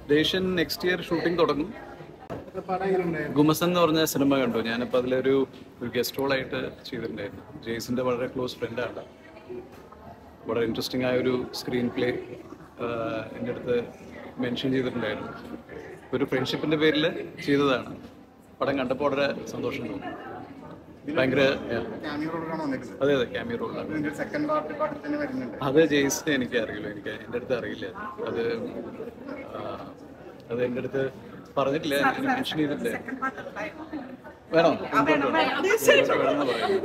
ദേശൻ next year shooting തുടങ്ങും ഗുമസൻ എന്ന് പറഞ്ഞ സിനിമ കണ്ടു ഞാനിപ്പോൾ അതിലൊരു ഒരു ഗസ്റ്റ് റോളായിട്ട് ചെയ്തിട്ടുണ്ടായിരുന്നു ജെയ്സിൻ്റെ വളരെ ക്ലോസ് ഫ്രണ്ടാണ് വളരെ ഇൻട്രസ്റ്റിംഗ് ആയ ഒരു സ്ക്രീൻ പ്ലേ എൻ്റെ അടുത്ത് മെൻഷൻ ചെയ്തിട്ടുണ്ടായിരുന്നു ഒരു ഫ്രണ്ട്ഷിപ്പിൻ്റെ പേരിൽ ചെയ്തതാണ് പടം കണ്ടപ്പോൾ വളരെ സന്തോഷം തോന്നി ഭയങ്കര yeah. ക്യാമിയോ റോളാണ് വന്നിട്ടുള്ളത് അതെ അതെ ക്യാമിയ റോളാണ് ഇതിന്റെ സെക്കൻഡ് പാർട്ട് പാർട്ടിൽ തന്നെ വരുന്നുണ്ട് അത് ജെയ്സിനെ എനിക്ക് അറിയില്ല എനിക്ക് എൻ്റെ അടുത്ത് അറിയില്ല അത് ആ, അത് എൻ്റെ അടുത്ത് പറഞ്ഞിട്ടില്ല മെൻഷൻ ചെയ്തിട്ടില്ല വേണോ വേണമെന്ന് പറയാം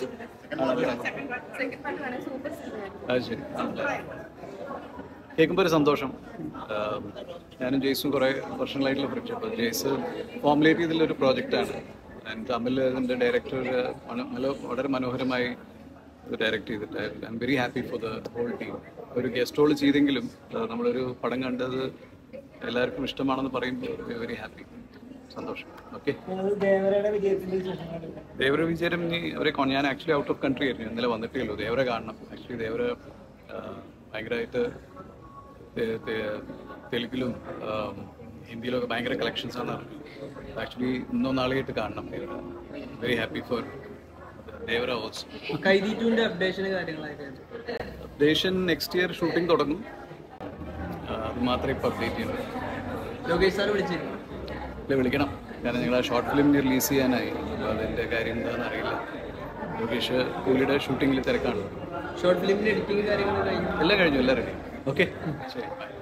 അത് ശരി കേൾക്കുമ്പോൾ ഒരു സന്തോഷം ആം, ഞാനും ജെയ്സും കുറേ വർഷങ്ങളായിട്ടുള്ള ഫ്രണ്ട്ഷിപ്പ് ജെയ്സ് ഫോമുലേറ്റ് ചെയ്തിട്ടുള്ള ഒരു പ്രോജക്റ്റാണ് തമിഴ് ഇതിൻ്റെ ഡയറക്ടർ വളരെ മനോഹരമായി ഡയറക്റ്റ് ചെയ്തിട്ട് I am very happy for the whole team ഒരു ഗസ്റ്റ് റോൾ ചെയ്തെങ്കിലും ആ, നമ്മളൊരു പടം കണ്ടത് എല്ലാവർക്കും ഇഷ്ടമാണെന്ന് പറയുമ്പോൾ വെരി ഹാപ്പി സന്തോഷം ഓക്കെ ദേവരയുടെ വിജയത്തിന്റെ വിശേഷങ്ങളുണ്ട് ദേവര വിജയം ഇനി അവരെ കൊ- ഞാൻ ആക്ച്വലി ഔട്ട് ഓഫ് കൺട്രി ആയിരുന്നു ഇന്നലെ വന്നിട്ടേ ഉള്ളൂ ദേവരെ കാണണം ആക്ച്വലി ദേവര ആ, ഭയങ്കരമായിട്ട് തെ- തെ- തെലുങ്കിലും ആം, ഹിന്ദിയിലൊക്കെ ഭയങ്കര കളക്ഷൻസ് ആണ് ആക്ച്വലി ഇന്നോ നാളെയായിട്ട് കാണണം Devara very happy for Devara also Kaithi ടുവിന്റെ അപ്ഡേഷന് കാര്യങ്ങളായിട്ട് ദേശൻ നെക്സ്റ്റ് ഇയർ ഷൂട്ടിംഗ് തുടങ്ങും ആ, അത് മാത്രമേ ഇപ്പോൾ അപ്ഡേറ്റ് ചെയ്യുന്നുള്ളൂ ലോകേഷ് സാർ വിളിച്ചിരുന്നു ഇല്ല വിളിക്കണം കാരണം ഞങ്ങൾ ആ ഷോർട്ട് ഫിലിം റിലീസ് ചെയ്യാനായി അപ്പോൾ അതിൻ്റെ കാര്യം എന്താണെന്ന് അറിയില്ല ലോകേഷ് പുള്ളിയുടെ ഷൂട്ടിങ്ങിൽ തിരക്കാണ് ഷോർട്ട് ഫിലിമിന്റെ എഡിറ്റിംഗ് കാര്യങ്ങൾ കഴിഞ്ഞു എല്ലാം കഴിഞ്ഞു എല്ലാം റെഡി ഓക്കെ ശരി ബൈ